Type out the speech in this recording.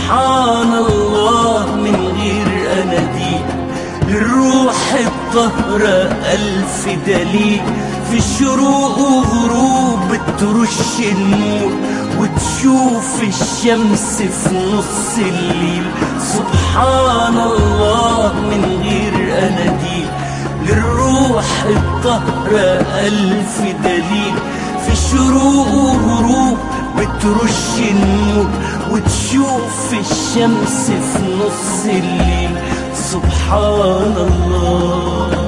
سبحان الله من غير أناديل للروح الطهرة ألف دليل في الشروق وغروب ترش النور وتشوف الشمس في نص الليل سبحان الله من غير أناديل للروح الطهرة ألف دليل في الشروق وغروب بترش النور وتشوف الشمس في نص الليل سبحان الله